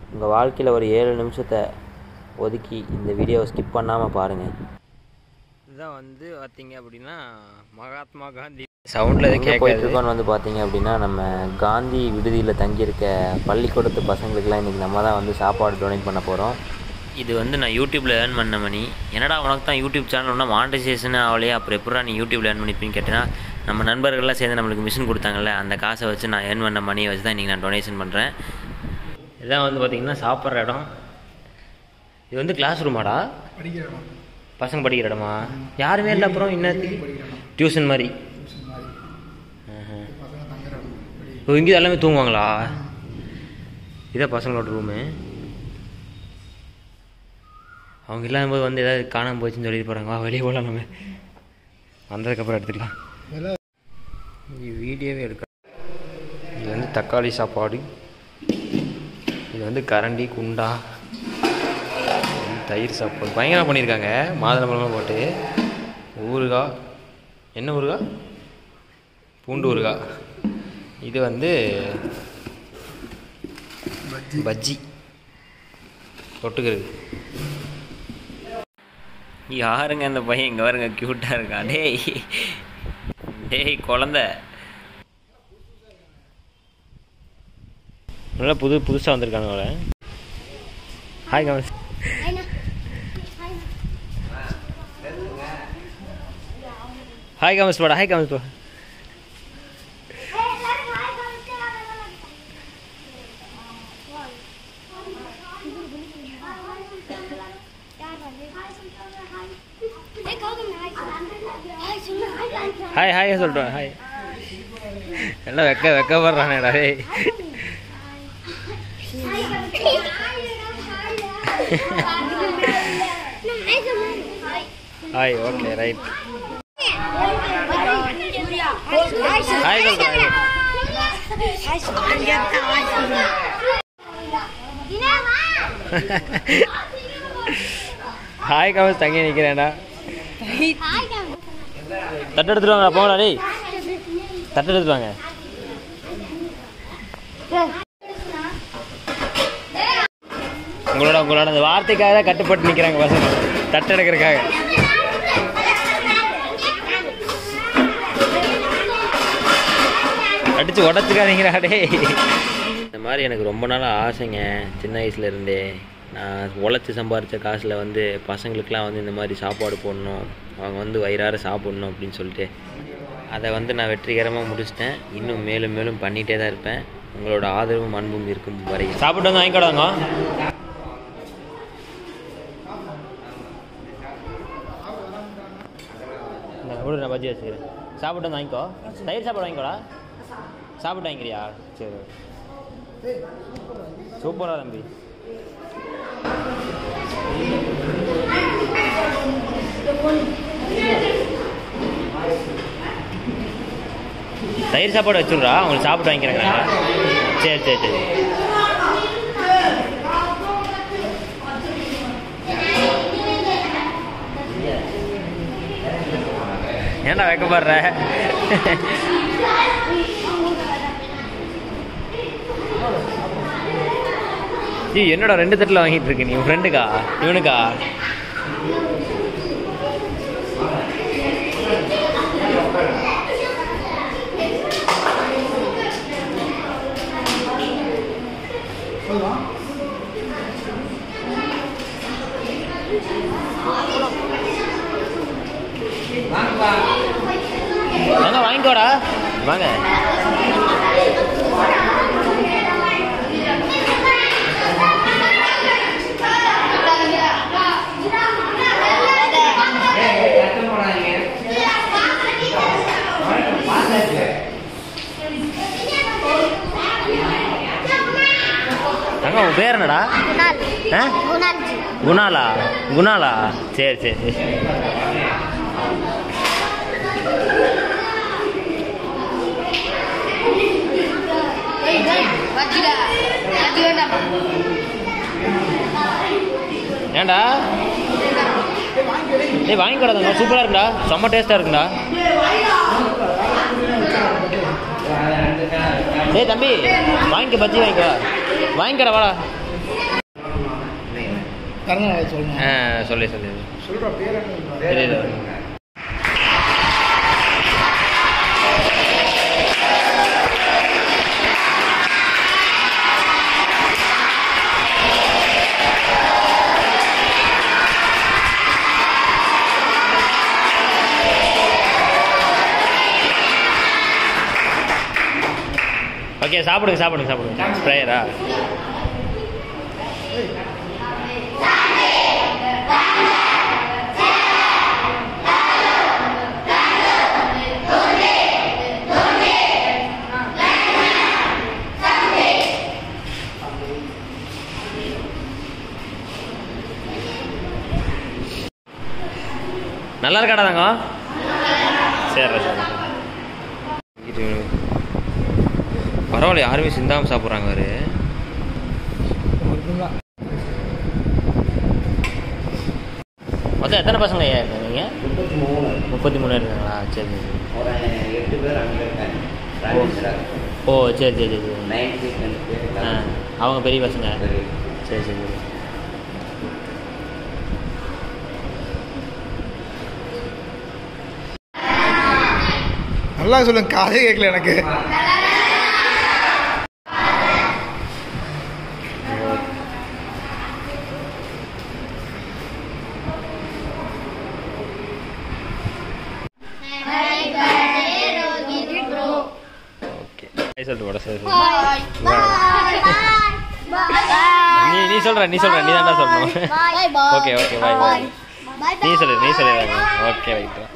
உங்கள் வாழ்க்கையில் ஒரு ஏழு நிமிஷத்தை ஒதுக்கி இந்த வீடியோவை ஸ்கிப் பண்ணாமல் பாருங்கள் இதுதான் வந்து பார்த்தீங்க அப்படின்னா மகாத்மா காந்தி சவுண்டில் எதுவும் எங்கே கேட்காது போயிட்டுருக்கோன்னு வந்து பார்த்தீங்க அப்படின்னா நம்ம காந்தி விடுதியில் தங்கியிருக்க பள்ளிக்கூடத்து பசங்களுக்கெல்லாம் இன்றைக்கி நம்ம தான் வந்து சாப்பாடு டொனேட் பண்ண போகிறோம் இது வந்து நான் யூடியூப்பில் ஏர்ன் பண்ண மணி என்னடா உனக்கு தான் யூடியூப் சேனல் ஒன்றா மானிட்டைசேஷன் ஆகலையே அப்புறம் எப்படா நீ யூடியூப்பில் ஏர்ன் பண்ணிப்பீன்னு கேட்டேன்னா நம்ம நண்பர்கள்லாம் சேர்ந்து நம்மளுக்கு மிஷின் கொடுத்தாங்கல்ல அந்த காசை வச்சு நான் ஏர்ன் பண்ண மணியை வச்சு தான் இன்றைக்கி நான் டொனேஷன் பண்ணுறேன் இதான் வந்து பார்த்திங்கன்னா சாப்பிட்ற இடம் இது வந்து கிளாஸ் ரூமாடா படிக்கிற இடம் பசங்க படிக்கிற இடமா யாருமே இல்லை அப்புறம் இன்னத்துக்கு டியூஷன் மாதிரி ஆஹா. பசங்க தங்குற இடம் படி ஓ இங்கே எல்லாமே தூங்குவாங்களா இதான் பசங்களோட ரூமு அவங்க இல்லாத போது வந்து ஏதாவது காணாமல் போச்சுன்னு சொல்லிட்டு போகிறாங்க வா வெளியே போகலாம் நம்ம வந்ததுக்கப்புறம் எடுத்துக்கலாம் இது வீடியோவே எடுக்க இது வந்து தக்காளி சாப்பாடு இது வந்து கரண்டி குண்டா இது வந்து தயிர் சாப்பாடு பயங்கரமாக பண்ணியிருக்காங்க மாதுளம்பழமாக போட்டு ஊறுகாய் என்ன ஊறுகாய் பூண்டு ஊறுகாய் இது வந்து பஜ்ஜி தொட்டுக்கிறது யாருங்க அந்த பையன் இங்கே பாருங்க க்யூட்டாக இருக்கான் டேய் டேய் குழந்த நல்லா புது புதுசாக வந்திருக்காங்க அவளை ஹாய் கமஸ் ஹாய் கமஸ் போடா ஹாய் கமஸ் போ ஹாய் ஹாய் சொல்லிட்டு ஹாய் எல்லாம் வெக்க வெக்கப்படுறானேடா டேய் ஹாய் ஓகே ரைட் ஹாய் சொல்கிறேன் ஹாய் கமஸ் தங்கி நிற்கிறேன்டா தட்டு எடுத்துட்டு வாங்க போங்கடா டேய் தட்டு எடுத்துட்டு வாங்க உங்களோட உங்களோட அந்த வார்த்தைக்காக தான் கட்டுப்பட்டு நிற்கிறாங்க பசங்க தட்டு எடுக்கிறதுக்காக அடிச்சு உடச்சுக்காதீங்கடா டேய் இந்த மாதிரி எனக்கு ரொம்ப நாள் ஆசைங்க சின்ன வயசுல இருந்தே நான் உழைச்சி சம்பாரித்த காசில் வந்து பசங்களுக்கெலாம் வந்து இந்த மாதிரி சாப்பாடு போடணும் அவங்க வந்து வயிறார சாப்பிடணும் அப்படின்னு சொல்லிட்டு அதை வந்து நான் வெற்றிகரமாக முடிச்சிட்டேன் இன்னும் மேலும் மேலும் பண்ணிகிட்டே தான் இருப்பேன் உங்களோட ஆதரவும் அன்பும் இருக்கும் வரை சாப்பிட்டு வந்து வாங்கிக்கோடாங்க இந்த விடு நான் பஜ்ஜி வச்சுக்கிறேன் சாப்பிட்டு வந்து வாங்கிக்கோ தயிர் சாப்பாடு வாங்கிக்கோடா சாப்பிட்டு வாங்கிக்கிறியா சரி சூப்பரா தம்பி தயிர் சாப்பாடு வச்சுடுறா உங்களுக்கு சாப்பிட்டு வாங்கிக்கிறேங்க சரி சரி சரி ஏன்டா வைக்கப்படுற ஏய் என்னடா ரெண்டு தட்டில் வாங்கிட்டு இருக்க நீ உன் ஃப்ரெண்டுக்கா இவனுக்கா வாங்க வாங்கிக்கோடா வாங்க தங்க உன் பேர் என்னடா ஆ குணாலா குணாலா சரி சரி சரி ஏன்டா ஏய் வாங்கிக்கடா தங்க சூப்பராக இருக்குடா செம்ம டேஸ்ட்டாக இருக்குடா டேய் தம்பி வாங்கிக்க பஜ்ஜி வாங்கிக்கோ வாங்கிக்கடா வாடா பிறந்தநாள் சொல்லணும் ஆ சொல்லி சொல்லி சொல்கிற பேர் என்ன இல்லை இல்லை ஓகே சாப்பிடுங்க சாப்பிடுங்க சாப்பிடுங்க ப்ரேயரா நல்லா இருக்காடா தாங்க சரி சரி இது பரவாயில்ல யாருமே சிந்தாம சாப்பிட்றாங்க அவரு மொத்தம் எத்தனை பசங்க ஐயா இருக்காங்க நீங்கள் முப்பத்தி மூணு முப்பத்தி மூணு இருக்காங்களா சரி சரி ஒரு எட்டு பேர் அங்கே இருக்காங்க ஓ சரி சரி சரி சரி நைன்த் டென்த் ஆ அவங்க பெரிய பசங்க சரி சரி சரி நல்லா சொல்லுங்க காதே கேட்கல எனக்கு ஓகே சொல்லிட்டு போட சரி சரி நீ நீ சொல்ற நீ சொல்ற நீ தான் சொல்லணும் ஓகே ஓகே பாய் பாய் நீ சொல்லு நீ சொல்லிடுறாங்க ஓகே ரைட்